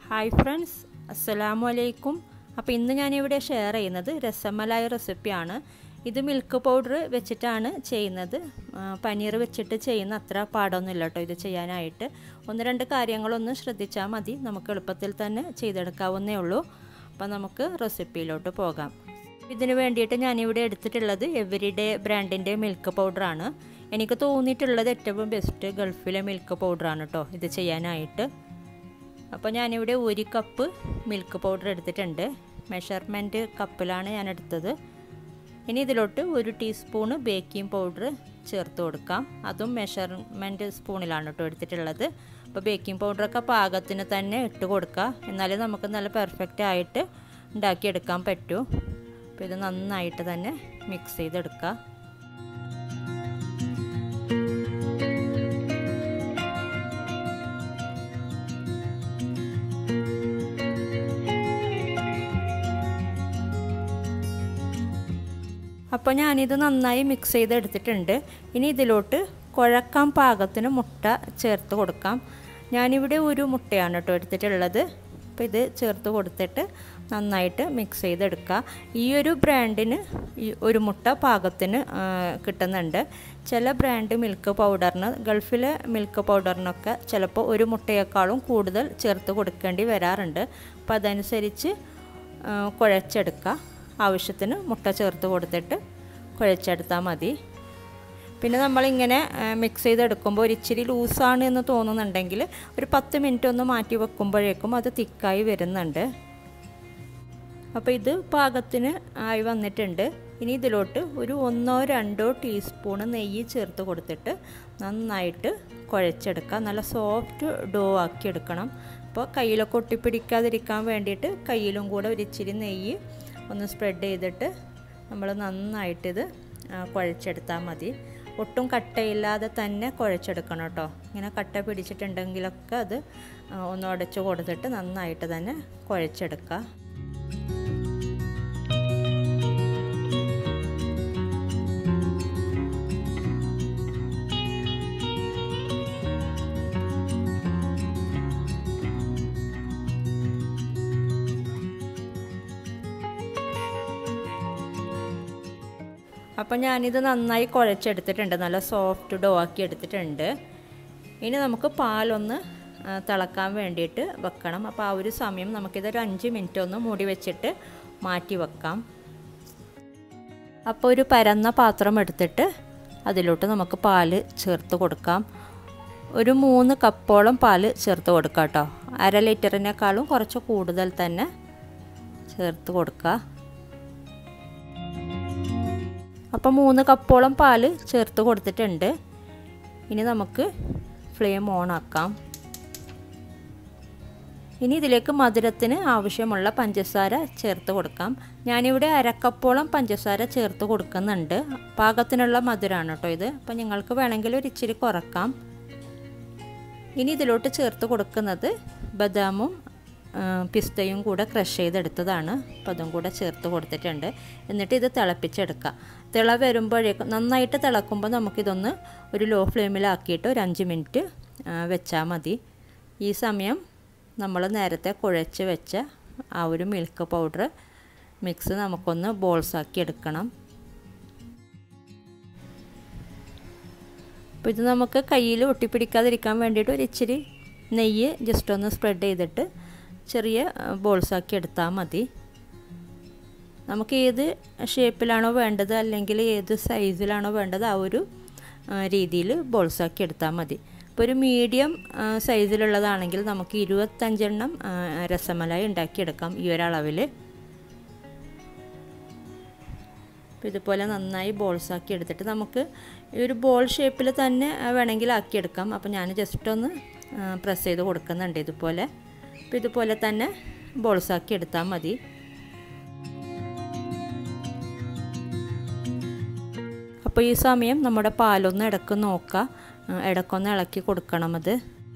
hi friends അസ്സലാമു അലൈക്കും അപ്പോൾ ഇന്ന് ഞാനിവിടെ ഷെയർ ചെയ്യുന്നത് രസമലായ റെസിപ്പിയാണ് ഇത് മിൽക്ക് പൗഡർ വെച്ചിട്ടാണ് ചെയ്യുന്നത് പനീർ വെച്ചിട്ട് ചെയ്യുന്ന അത്ര പാടൊന്നുമില്ല കേട്ടോ ഇത് ചെയ്യാനായിട്ട് ഒന്ന് രണ്ട് കാര്യങ്ങളൊന്ന് ശ്രദ്ധിച്ചാൽ മതി നമുക്ക് എളുപ്പത്തിൽ തന്നെ ചെയ്തെടുക്കാവുന്നേ ഉള്ളൂ അപ്പോൾ നമുക്ക് റെസിപ്പിയിലോട്ട് പോകാം ഇതിന് വേണ്ടിയിട്ട് ഞാനിവിടെ എടുത്തിട്ടുള്ളത് എവരിഡേ ബ്രാൻഡിൻ്റെ മിൽക്ക് പൗഡറാണ് എനിക്ക് തോന്നിയിട്ടുള്ളത് ഏറ്റവും ബെസ്റ്റ് ഗൾഫിലെ മിൽക്ക് പൗഡറാണ് കേട്ടോ ഇത് ചെയ്യാനായിട്ട് അപ്പോൾ ഞാനിവിടെ ഒരു കപ്പ് മിൽക്ക് പൗഡർ എടുത്തിട്ടുണ്ട് മെഷർമെൻറ്റ് കപ്പിലാണ് ഞാൻ എടുത്തത് ഇനി ഇതിലോട്ട് ഒരു ടീസ്പൂണ് ബേക്കിംഗ് പൗഡർ ചേർത്ത് കൊടുക്കാം അതും മെഷർമെൻറ്റ് സ്പൂണിലാണ് കേട്ടോ എടുത്തിട്ടുള്ളത് അപ്പോൾ ബേക്കിംഗ് പൗഡറൊക്കെ പാകത്തിന് തന്നെ ഇട്ട് കൊടുക്കുക എന്നാലേ നമുക്ക് നല്ല പെർഫെക്റ്റ് ആയിട്ട് ഉണ്ടാക്കിയെടുക്കാൻ പറ്റൂ അപ്പോൾ ഇത് നന്നായിട്ട് തന്നെ മിക്സ് ചെയ്തെടുക്കുക അപ്പോൾ ഞാനിത് നന്നായി മിക്സ് ചെയ്തെടുത്തിട്ടുണ്ട് ഇനി ഇതിലോട്ട് കുഴക്കാൻ പാകത്തിന് മുട്ട ചേർത്ത് കൊടുക്കാം ഞാനിവിടെ ഒരു മുട്ടയാണ് കേട്ടോ എടുത്തിട്ടുള്ളത് അപ്പോൾ ഇത് ചേർത്ത് കൊടുത്തിട്ട് നന്നായിട്ട് മിക്സ് ചെയ്തെടുക്കുക ഈ ഒരു ബ്രാൻഡിന് ഈ ഒരു മുട്ട പാകത്തിന് കിട്ടുന്നുണ്ട് ചില ബ്രാൻഡ് മിൽക്ക് പൗഡറിന് ഗൾഫിലെ മിൽക്ക് പൗഡറിനൊക്കെ ചിലപ്പോൾ ഒരു മുട്ടയേക്കാളും കൂടുതൽ ചേർത്ത് കൊടുക്കേണ്ടി വരാറുണ്ട് അപ്പോൾ അതനുസരിച്ച് കുഴച്ചെടുക്കുക ആവശ്യത്തിന് മുട്ട ചേർത്ത് കൊടുത്തിട്ട് കുഴച്ചെടുത്താൽ മതി പിന്നെ നമ്മളിങ്ങനെ മിക്സ് ചെയ്തെടുക്കുമ്പോൾ ഒരു ഇച്ചിരി ലൂസാണ് എന്ന് തോന്നുന്നുണ്ടെങ്കിൽ ഒരു പത്ത് മിനിറ്റ് ഒന്ന് മാറ്റി വെക്കുമ്പോഴേക്കും അത് തിക്കായി വരുന്നുണ്ട് അപ്പോൾ ഇത് പാകത്തിന് ആയി വന്നിട്ടുണ്ട് ഇനി ഇതിലോട്ട് ഒരു ഒന്നോ രണ്ടോ ടീസ്പൂണ് നെയ്യ് ചേർത്ത് കൊടുത്തിട്ട് നന്നായിട്ട് കുഴച്ചെടുക്കുക നല്ല സോഫ്റ്റ് ഡോ ആക്കി എടുക്കണം അപ്പോൾ കയ്യിലൊക്കെ ഒട്ടിപ്പിടിക്കാതിരിക്കാൻ വേണ്ടിയിട്ട് കയ്യിലും കൂടെ ഒരു ഇച്ചിരി നെയ്യ് ഒന്ന് സ്പ്രെഡ് ചെയ്തിട്ട് നമ്മൾ നന്നായിട്ടിത് കുഴച്ചെടുത്താൽ മതി ഒട്ടും കട്ടയില്ലാതെ തന്നെ കുഴച്ചെടുക്കണം കേട്ടോ ഇങ്ങനെ കട്ട പിടിച്ചിട്ടുണ്ടെങ്കിലൊക്കെ അത് ഒന്ന് ഉടച്ച് കൊടുത്തിട്ട് നന്നായിട്ട് തന്നെ കുഴച്ചെടുക്കുക അപ്പം ഞാനിത് നന്നായി കുഴച്ചെടുത്തിട്ടുണ്ട് നല്ല സോഫ്റ്റ് ഡോ ആക്കി എടുത്തിട്ടുണ്ട് ഇനി നമുക്ക് പാലൊന്ന് തിളക്കാൻ വേണ്ടിയിട്ട് വെക്കണം അപ്പോൾ ആ ഒരു സമയം നമുക്കിതൊരു അഞ്ച് മിനിറ്റ് ഒന്ന് മൂടി വെച്ചിട്ട് മാറ്റി വെക്കാം അപ്പോൾ ഒരു പരന്ന പാത്രം എടുത്തിട്ട് അതിലോട്ട് നമുക്ക് പാല് ചേർത്ത് കൊടുക്കാം ഒരു മൂന്ന് കപ്പോളം പാല് ചേർത്ത് കൊടുക്കാം കേട്ടോ അര ലിറ്ററിനേക്കാളും കുറച്ച് കൂടുതൽ തന്നെ ചേർത്ത് കൊടുക്കുക അപ്പോൾ മൂന്ന് കപ്പോളം പാല് ചേർത്ത് കൊടുത്തിട്ടുണ്ട് ഇനി നമുക്ക് ഫ്ലെയിം ഓൺ ആക്കാം ഇനി ഇതിലേക്ക് മധുരത്തിന് ആവശ്യമുള്ള പഞ്ചസാര ചേർത്ത് കൊടുക്കാം ഞാനിവിടെ അരക്കപ്പോളം പഞ്ചസാര ചേർത്ത് കൊടുക്കുന്നുണ്ട് പാകത്തിനുള്ള മധുരമാണ് കേട്ടോ ഇത് അപ്പോൾ നിങ്ങൾക്ക് വേണമെങ്കിൽ ഒരു ഇച്ചിരി കുറക്കാം ഇനി ഇതിലോട്ട് ചേർത്ത് കൊടുക്കുന്നത് ബദാമും പിസ്തയും കൂടെ ക്രഷ് ചെയ്തെടുത്തതാണ് അപ്പോൾ അതും കൂടെ ചേർത്ത് കൊടുത്തിട്ടുണ്ട് എന്നിട്ട് ഇത് തിളപ്പിച്ചെടുക്കുക തിള വരുമ്പോഴേക്കും നന്നായിട്ട് തിളക്കുമ്പോൾ നമുക്കിതൊന്ന് ഒരു ലോ ഫ്ലെയിമിലാക്കിയിട്ട് ഒരു അഞ്ച് മിനിറ്റ് വെച്ചാൽ മതി ഈ സമയം നമ്മൾ നേരത്തെ കുഴച്ച് വെച്ച ആ ഒരു മിൽക്ക് പൗഡർ മിക്സ് നമുക്കൊന്ന് ബോൾസാക്കി എടുക്കണം അപ്പോൾ ഇത് നമുക്ക് കയ്യിൽ ഒട്ടിപ്പിടിക്കാതിരിക്കാൻ വേണ്ടിയിട്ട് ഒരു ഇച്ചിരി നെയ്യ് ജസ്റ്റ് ഒന്ന് സ്പ്രെഡ് ചെയ്തിട്ട് ചെറിയ ബോൾസാക്കി എടുത്താൽ മതി നമുക്ക് ഏത് ഷേപ്പിലാണോ വേണ്ടത് അല്ലെങ്കിൽ ഏത് സൈസിലാണോ വേണ്ടത് ആ ഒരു രീതിയിൽ ബോൾസാക്കി എടുത്താൽ മതി ഇപ്പോൾ ഒരു മീഡിയം സൈസിലുള്ളതാണെങ്കിൽ നമുക്ക് ഇരുപത്തഞ്ചെണ്ണം രസമലായി ഉണ്ടാക്കിയെടുക്കാം ഈ ഒരളവിൽ അപ്പോൾ ഇതുപോലെ നന്നായി ബോൾസാക്കി എടുത്തിട്ട് നമുക്ക് ഈ ഒരു ബോൾ ഷേപ്പിൽ തന്നെ വേണമെങ്കിൽ ആക്കിയെടുക്കാം അപ്പോൾ ഞാൻ ജസ്റ്റ് ഒന്ന് പ്രസ് ചെയ്ത് കൊടുക്കുന്നുണ്ട് ഇതുപോലെ അപ്പോൾ ഇതുപോലെ തന്നെ ബോൾസാക്കി എടുത്താൽ മതി അപ്പോൾ ഈ സമയം നമ്മുടെ പാലൊന്ന് ഇടക്ക് നോക്കുക ഇടക്കൊന്ന് ഇളക്കി കൊടുക്കണം അത്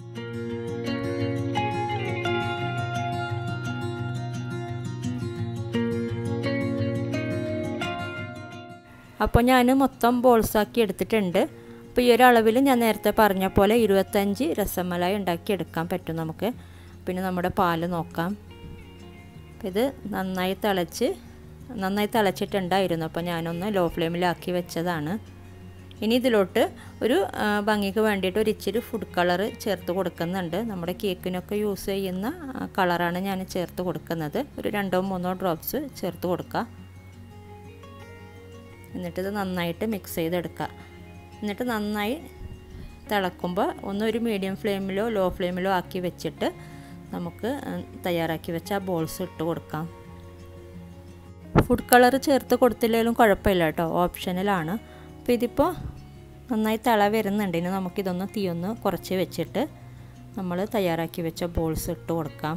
അപ്പോൾ ഞാൻ മൊത്തം ബോൾസാക്കി എടുത്തിട്ടുണ്ട് അപ്പോൾ ഈ ഒരു അളവിൽ ഞാൻ നേരത്തെ പറഞ്ഞ പോലെ ഇരുപത്തഞ്ച് രസമലായി ഉണ്ടാക്കി എടുക്കാൻ പറ്റും നമുക്ക് പിന്നെ നമ്മുടെ പാല് നോക്കാം ഇത് നന്നായി തിളച്ച് നന്നായി തിളച്ചിട്ടുണ്ടായിരുന്നു അപ്പോൾ ഞാനൊന്ന് ലോ ഫ്ലെയിമിലാക്കി വെച്ചതാണ് ഇനി ഇതിലോട്ട് ഒരു ഭംഗിക്ക് വേണ്ടിയിട്ട് ഒരു ഇച്ചിരി ഫുഡ് കളർ ചേർത്ത് കൊടുക്കുന്നുണ്ട് നമ്മുടെ കേക്കിനൊക്കെ യൂസ് ചെയ്യുന്ന കളറാണ് ഞാൻ ചേർത്ത് കൊടുക്കുന്നത് ഒരു രണ്ടോ മൂന്നോ ഡ്രോപ്സ് ചേർത്ത് കൊടുക്കുക എന്നിട്ടിത് നന്നായിട്ട് മിക്സ് ചെയ്തെടുക്കുക എന്നിട്ട് നന്നായി തിളക്കുമ്പോൾ ഒന്ന് ഒരു മീഡിയം ഫ്ലെയിമിലോ ലോ ഫ്ലെയിമിലോ ആക്കി വെച്ചിട്ട് നമുക്ക് തയ്യാറാക്കി വെച്ച ആ ബോൾസ് ഇട്ട് കൊടുക്കാം ഫുഡ് കളർ ചേർത്ത് കൊടുത്തില്ലെങ്കിലും കുഴപ്പമില്ല കേട്ടോ ഓപ്ഷനിലാണ് അപ്പോൾ ഇതിപ്പോൾ നന്നായി തിള വരുന്നുണ്ട് ഇനി നമുക്കിതൊന്ന് തീയൊന്ന് കുറച്ച് വെച്ചിട്ട് നമ്മൾ തയ്യാറാക്കി വെച്ച ബോൾസ് ഇട്ട് കൊടുക്കാം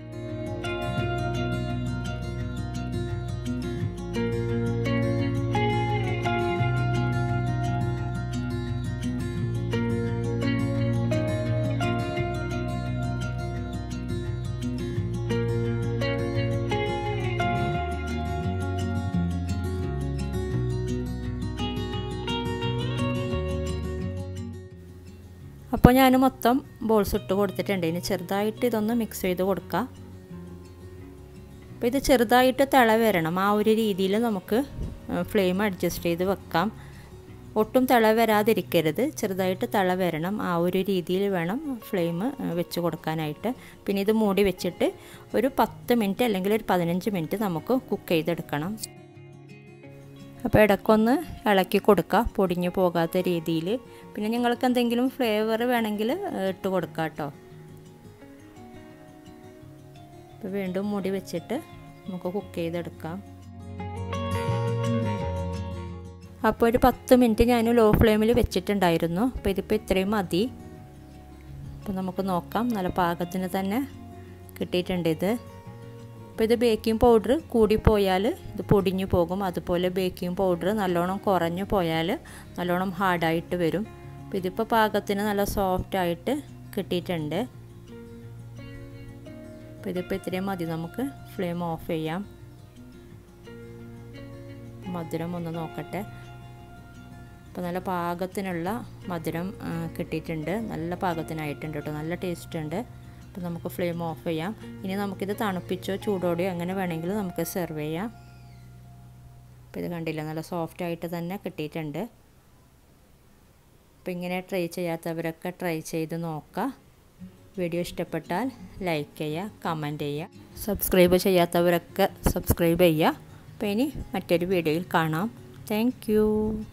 അപ്പോൾ ഞാൻ മൊത്തം ബോൾസ് ഇട്ട് കൊടുത്തിട്ടുണ്ട് ഇനി ചെറുതായിട്ട് ഇതൊന്ന് മിക്സ് ചെയ്ത് കൊടുക്കുക അപ്പോൾ ഇത് ചെറുതായിട്ട് തിള വരണം ആ ഒരു രീതിയിൽ നമുക്ക് ഫ്ലെയിം അഡ്ജസ്റ്റ് ചെയ്ത് വെക്കാം ഒട്ടും തിള വരാതിരിക്കരുത് ചെറുതായിട്ട് തിള വരണം ആ ഒരു രീതിയിൽ വേണം ഫ്ലെയിം വെച്ച് കൊടുക്കാനായിട്ട് പിന്നെ ഇത് മൂടി വെച്ചിട്ട് ഒരു പത്ത് മിനിറ്റ് അല്ലെങ്കിൽ ഒരു പതിനഞ്ച് മിനിറ്റ് നമുക്ക് കുക്ക് ചെയ്തെടുക്കണം അപ്പോൾ ഇടയ്ക്കൊന്ന് ഇളക്കി കൊടുക്കുക പൊടിഞ്ഞു പോകാത്ത രീതിയിൽ പിന്നെ നിങ്ങൾക്ക് എന്തെങ്കിലും ഫ്ലേവർ വേണമെങ്കിൽ ഇട്ട് കൊടുക്കുക കേട്ടോ അപ്പോൾ വീണ്ടും മുടി വെച്ചിട്ട് നമുക്ക് കുക്ക് ചെയ്തെടുക്കാം അപ്പോൾ ഒരു പത്ത് മിനിറ്റ് ഞാൻ ലോ ഫ്ലെയിമിൽ വെച്ചിട്ടുണ്ടായിരുന്നു അപ്പോൾ ഇതിപ്പോൾ ഇത്രയും മതി അപ്പോൾ നമുക്ക് നോക്കാം നല്ല പാകത്തിന് തന്നെ കിട്ടിയിട്ടുണ്ട് ഇത് അപ്പോൾ ഇത് ബേക്കിംഗ് പൗഡർ കൂടിപ്പോയാൽ ഇത് പൊടിഞ്ഞു പോകും അതുപോലെ ബേക്കിംഗ് പൗഡർ നല്ലോണം കുറഞ്ഞു പോയാൽ നല്ലോണം ഹാർഡായിട്ട് വരും അപ്പോൾ ഇതിപ്പോൾ പാകത്തിന് നല്ല സോഫ്റ്റ് ആയിട്ട് കിട്ടിയിട്ടുണ്ട് അപ്പോൾ ഇതിപ്പോൾ ഇത്രയും മതി നമുക്ക് ഫ്ലെയിം ഓഫ് ചെയ്യാം മധുരം ഒന്ന് നോക്കട്ടെ അപ്പോൾ നല്ല പാകത്തിനുള്ള മധുരം കിട്ടിയിട്ടുണ്ട് നല്ല പാകത്തിനായിട്ടുണ്ട് കേട്ടോ നല്ല ടേസ്റ്റ് ഉണ്ട് അപ്പോൾ നമുക്ക് ഫ്ലെയിം ഓഫ് ചെയ്യാം ഇനി നമുക്കിത് തണുപ്പിച്ചോ ചൂടോടെയോ എങ്ങനെ വേണമെങ്കിലും നമുക്ക് സെർവ് ചെയ്യാം അപ്പോൾ ഇത് കണ്ടില്ല നല്ല സോഫ്റ്റ് ആയിട്ട് തന്നെ കിട്ടിയിട്ടുണ്ട് അപ്പോൾ ഇങ്ങനെ ട്രൈ ചെയ്യാത്തവരൊക്കെ ട്രൈ ചെയ്ത് നോക്കുക വീഡിയോ ഇഷ്ടപ്പെട്ടാൽ ലൈക്ക് ചെയ്യുക കമൻറ്റ് ചെയ്യുക സബ്സ്ക്രൈബ് ചെയ്യാത്തവരൊക്കെ സബ്സ്ക്രൈബ് ചെയ്യുക അപ്പോൾ ഇനി മറ്റൊരു വീഡിയോയിൽ കാണാം താങ്ക്